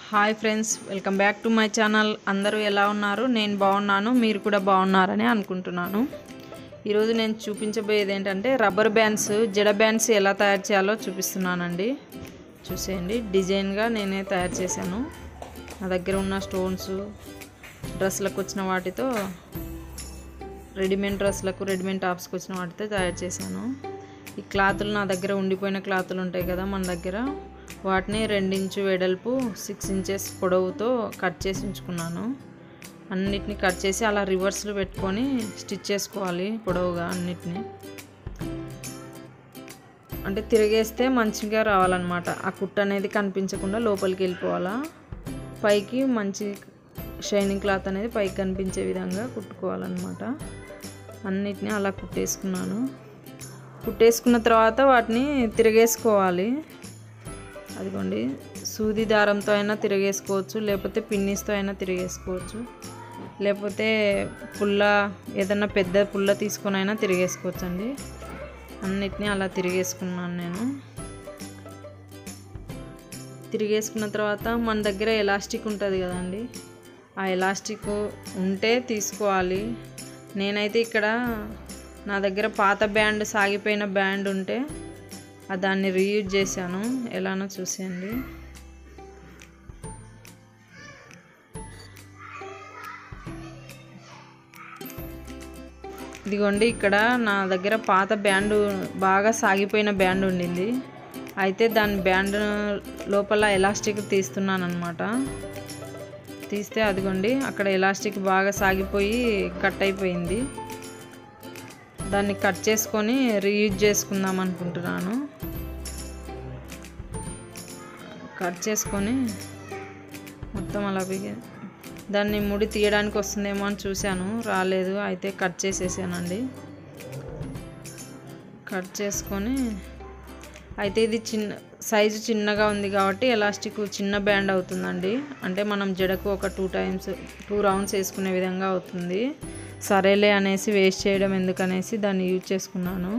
hi friends welcome back to my channel అందరూ ఎలా ఉన్నారు నేను బాగున్నాను మీరు కూడా బాగున్నారని అనుకుంటున్నాను ఈరోజు నేను చూపించబోయేది ఏంటంటే రబ్బర్ బ్యాండ్స్ జడ బ్యాండ్స్ ఎలా తయారు చేయాలో చూపిస్తున్నానండి చూసేయండి డిజైన్గా నేనే తయారు చేశాను నా దగ్గర ఉన్న స్టోన్స్ డ్రెస్లకు వచ్చిన వాటితో రెడీమేడ్ డ్రెస్లకు రెడీమేడ్ టాప్స్కి వచ్చిన వాటితో తయారు చేశాను ఈ క్లాతులు నా దగ్గర ఉండిపోయిన క్లాతులు ఉంటాయి కదా మన దగ్గర వాటిని రెండించు వెడల్పు సిక్స్ ఇంచెస్ పొడవుతో కట్ చేసి ఉంచుకున్నాను అన్నిటిని కట్ చేసి అలా రివర్స్లో పెట్టుకొని స్టిచ్ చేసుకోవాలి పొడవుగా అన్నిటిని అంటే తిరిగేస్తే మంచిగా రావాలన్నమాట ఆ కుట్ట అనేది కనిపించకుండా లోపలికి వెళ్ళిపోవాలా పైకి మంచి షైనింగ్ క్లాత్ అనేది పైకి కనిపించే విధంగా కుట్టుకోవాలన్నమాట అన్నిటిని అలా కుట్టేసుకున్నాను కుట్టేసుకున్న తర్వాత వాటిని తిరిగేసుకోవాలి అదిగోండి సూది దారంతో అయినా తిరిగేసుకోవచ్చు లేకపోతే పిన్నిస్తో అయినా తిరిగేసుకోవచ్చు లేకపోతే పుల్ల ఏదన్నా పెద్ద పుల్ల తీసుకొని అయినా తిరిగేసుకోవచ్చు అండి అన్నిటినీ అలా తిరిగేసుకున్నాను నేను తిరిగేసుకున్న తర్వాత మన దగ్గర ఎలాస్టిక్ ఉంటుంది కదండి ఆ ఎలాస్టిక్ ఉంటే తీసుకోవాలి నేనైతే ఇక్కడ నా దగ్గర పాత బ్యాండ్ సాగిపోయిన బ్యాండ్ ఉంటే ఆ దాన్ని రీయూజ్ చేశాను ఎలానో చూసేయండి ఇదిగోండి ఇక్కడ నా దగ్గర పాత బ్యాండ్ బాగా సాగిపోయిన బ్యాండ్ ఉండింది అయితే దాని బ్యాండ్ లోపల ఎలాస్టిక్ తీస్తున్నాను అనమాట తీస్తే అదిగోండి అక్కడ ఎలాస్టిక్ బాగా సాగిపోయి కట్ అయిపోయింది దాన్ని కట్ చేసుకొని రీయూజ్ చేసుకుందాం అనుకుంటున్నాను కట్ చేసుకొని మొత్తం అలా బిగి దాన్ని ముడి తీయడానికి వస్తుందేమో అని చూశాను రాలేదు అయితే కట్ చేసేసానండి కట్ చేసుకొని అయితే ఇది చిన్న సైజు చిన్నగా ఉంది కాబట్టి ఎలాస్టిక్ చిన్న బ్యాండ్ అవుతుందండి అంటే మనం జడకు ఒక టూ టైమ్స్ టూ రౌండ్స్ వేసుకునే విధంగా అవుతుంది సరేలే అనేసి వేస్ట్ చేయడం ఎందుకనేసి దాన్ని యూజ్ చేసుకున్నాను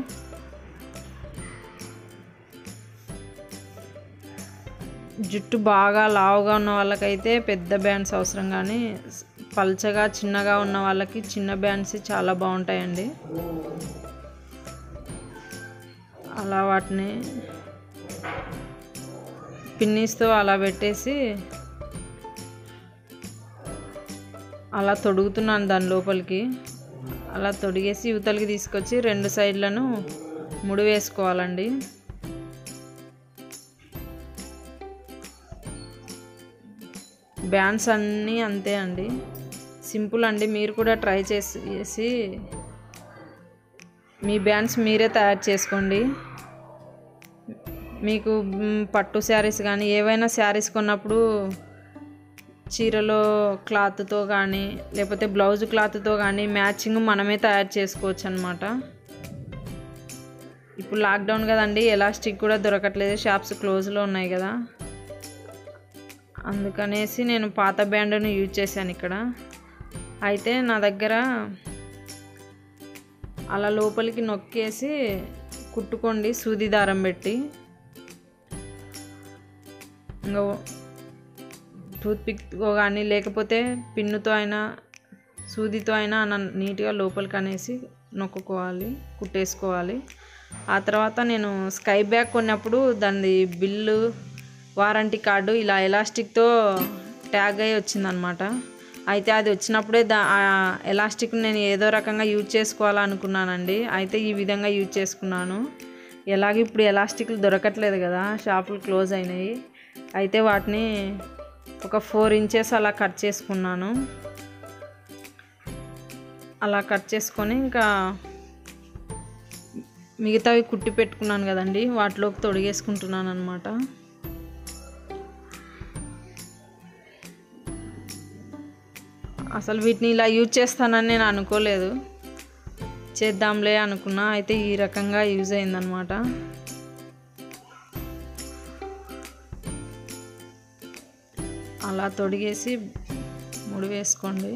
జుట్టు బాగా లావుగా ఉన్న వాళ్ళకైతే పెద్ద బ్యాండ్స్ అవసరం కానీ పల్చగా చిన్నగా ఉన్న వాళ్ళకి చిన్న బ్యాండ్స్ చాలా బాగుంటాయండి అలా వాటిని పిన్నీస్తో అలా పెట్టేసి అలా తొడుగుతున్నాను దాని లోపలికి అలా తొడిగేసి యువతలకి తీసుకొచ్చి రెండు సైడ్లను ముడి వేసుకోవాలండి బ్యాండ్స్ అన్నీ అంతే అండి సింపుల్ అండి మీరు కూడా ట్రై చేసి మీ బ్యాండ్స్ మీరే తయారు చేసుకోండి మీకు పట్టు శారీస్ కానీ ఏవైనా శారీస్ కొన్నప్పుడు చీరలో క్లాత్తో కానీ లేకపోతే బ్లౌజ్ క్లాత్తో కానీ మ్యాచింగ్ మనమే తయారు చేసుకోవచ్చు అనమాట ఇప్పుడు లాక్డౌన్ కదండి ఎలాస్టిక్ కూడా దొరకట్లేదు షాప్స్ క్లోజ్లో ఉన్నాయి కదా అందుకనేసి నేను పాత బ్యాండ్ను యూజ్ చేశాను ఇక్కడ అయితే నా దగ్గర అలా లోపలికి నొక్కేసి కుట్టుకోండి సూది దారం పెట్టి ఇంకా టూత్ పిక్తో కానీ లేకపోతే పిన్నుతో అయినా సూదితో అయినా నీట్గా లోపలికి అనేసి నొక్కుకోవాలి కుట్టేసుకోవాలి ఆ తర్వాత నేను స్కై బ్యాగ్ కొన్నప్పుడు దాని బిల్లు వారంటీ కార్డు ఇలా ఎలాస్టిక్తో ట్యాగ్ అయ్యి వచ్చిందనమాట అయితే అది వచ్చినప్పుడే దా ఎలాస్టిక్ నేను ఏదో రకంగా యూజ్ చేసుకోవాలనుకున్నానండి అయితే ఈ విధంగా యూజ్ చేసుకున్నాను ఎలాగ ఇప్పుడు ఎలాస్టిక్లు దొరకట్లేదు కదా షాపులు క్లోజ్ అయినాయి అయితే వాటిని ఒక ఫోర్ ఇంచెస్ అలా కట్ చేసుకున్నాను అలా కట్ చేసుకొని ఇంకా మిగతావి కుట్టి పెట్టుకున్నాను కదండి వాటిలోకి తొడిగేసుకుంటున్నాను అనమాట అసలు వీటిని ఇలా యూజ్ చేస్తానని నేను అనుకోలేదు చేద్దాంలే అనుకున్నా అయితే ఈ రకంగా యూజ్ అయిందనమాట అలా తొడిగేసి ముడి వేసుకోండి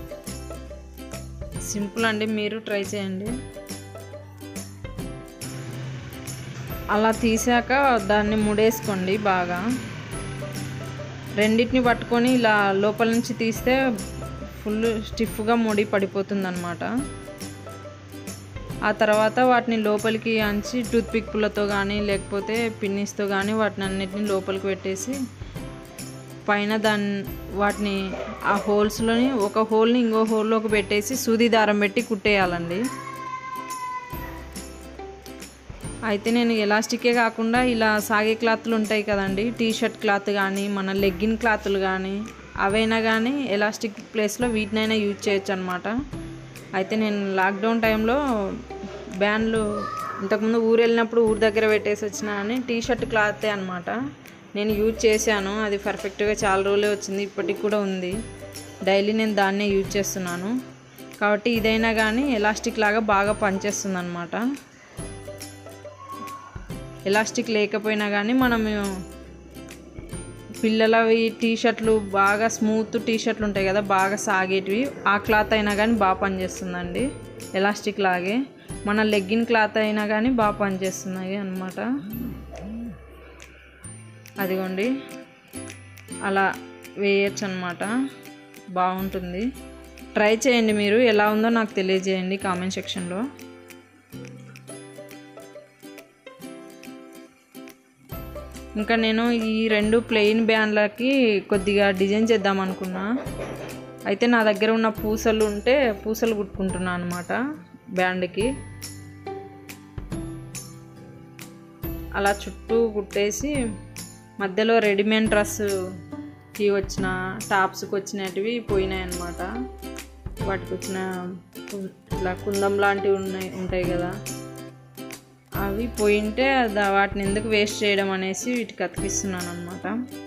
సింపుల్ అండి మీరు ట్రై చేయండి అలా తీసాక దాన్ని ముడేసుకోండి బాగా రెండింటిని పట్టుకొని ఇలా లోపల నుంచి తీస్తే ఫుల్ స్టిఫ్గా ముడి పడిపోతుంది అనమాట ఆ తర్వాత వాటిని లోపలికి అంచి టూత్ పిక్కులతో కానీ లేకపోతే పిన్నిస్తో కానీ వాటిని అన్నిటిని లోపలికి పెట్టేసి పైన దాన్ని వాటిని ఆ హోల్స్లోని ఒక హోల్ని ఇంకో హోల్లోకి పెట్టేసి సూది దారం పెట్టి కుట్టేయాలండి అయితే నేను ఎలాస్టికే కాకుండా ఇలా సాగే క్లాత్లు ఉంటాయి కదండి టీ షర్ట్ క్లాత్ కానీ మన లెగ్గిన్ క్లాత్లు కానీ అవైనా కానీ ఎలాస్టిక్ ప్లేస్లో వీటినైనా యూజ్ చేయొచ్చు అనమాట అయితే నేను లాక్డౌన్ టైంలో బ్యాన్లు ఇంతకుముందు ఊరు వెళ్ళినప్పుడు ఊరి దగ్గర పెట్టేసి వచ్చిన అని టీ షర్ట్ క్లాతే అనమాట నేను యూజ్ చేశాను అది పర్ఫెక్ట్గా చాలా రోజులే వచ్చింది ఇప్పటికి కూడా ఉంది డైలీ నేను దాన్నే యూజ్ చేస్తున్నాను కాబట్టి ఇదైనా కానీ ఎలాస్టిక్ లాగా బాగా పనిచేస్తుంది అనమాట ఎలాస్టిక్ లేకపోయినా కానీ మనం పిల్లలవి టీ షర్ట్లు బాగా స్మూత్ టీ షర్ట్లు ఉంటాయి కదా బాగా సాగేటివి ఆ క్లాత్ అయినా కానీ బాగా పనిచేస్తుందండి ఎలాస్టిక్ లాగే మన లెగ్గిన్ క్లాత్ అయినా కానీ బాగా పనిచేస్తున్నాయి అనమాట అదిగోండి అలా వేయచ్చు అనమాట బాగుంటుంది ట్రై చేయండి మీరు ఎలా ఉందో నాకు తెలియజేయండి కామెంట్ సెక్షన్లో ఇంకా నేను ఈ రెండు ప్లెయిన్ బ్యాన్లకి కొద్దిగా డిజైన్ చేద్దాం అనుకున్నా అయితే నా దగ్గర ఉన్న పూసలు ఉంటే పూసలు కుట్టుకుంటున్నా అనమాట బ్యాండ్కి అలా చుట్టూ కుట్టేసి మధ్యలో రెడీమేడ్ డ్రెస్కి వచ్చిన టాప్స్కి వచ్చినటివి పోయినాయి అనమాట వాటికి వచ్చిన ఇట్లా కుందం లాంటివి ఉన్నాయి ఉంటాయి కదా అవి పోయింటే దా- వాటిని ఎందుకు వేస్ట్ చేయడం అనేసి వీటికి అతికిస్తున్నాను అనమాట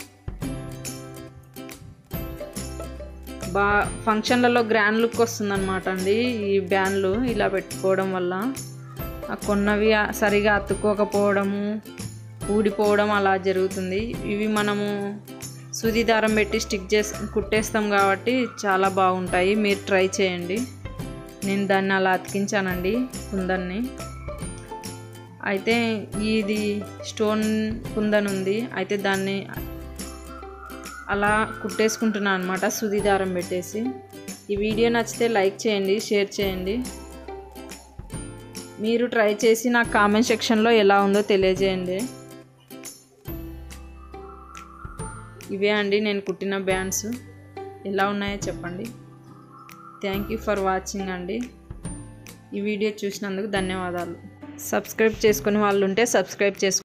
బా ఫంక్షన్లలో గ్రాండ్ లుక్ వస్తుందన్నమాట అండి ఈ బ్యాన్లు ఇలా పెట్టుకోవడం వల్ల ఆ కొన్నవి ఆ సరిగా అతుక్కోకపోవడము ఊడిపోవడం అలా జరుగుతుంది ఇవి మనము సూది దారం పెట్టి స్టిక్ చేసి కుట్టేస్తాం కాబట్టి చాలా బాగుంటాయి మీరు ట్రై చేయండి నేను దాన్ని అలా అతికించానండి కుందన్ని అయితే ఇది స్టోన్ కుందన్ ఉంది అయితే దాన్ని అలా కుట్టేసుకుంటున్నాను అనమాట సుది దారం పెట్టేసి ఈ వీడియో నచ్చితే లైక్ చేయండి షేర్ చేయండి మీరు ట్రై చేసి నాకు కామెంట్ సెక్షన్లో ఎలా ఉందో తెలియజేయండి ఇవే అండి నేను కుట్టిన బ్యాండ్స్ ఎలా ఉన్నాయో చెప్పండి థ్యాంక్ యూ ఫర్ వాచింగ్ అండి ఈ వీడియో చూసినందుకు ధన్యవాదాలు సబ్స్క్రైబ్ చేసుకుని వాళ్ళు ఉంటే సబ్స్క్రైబ్ చేసుకో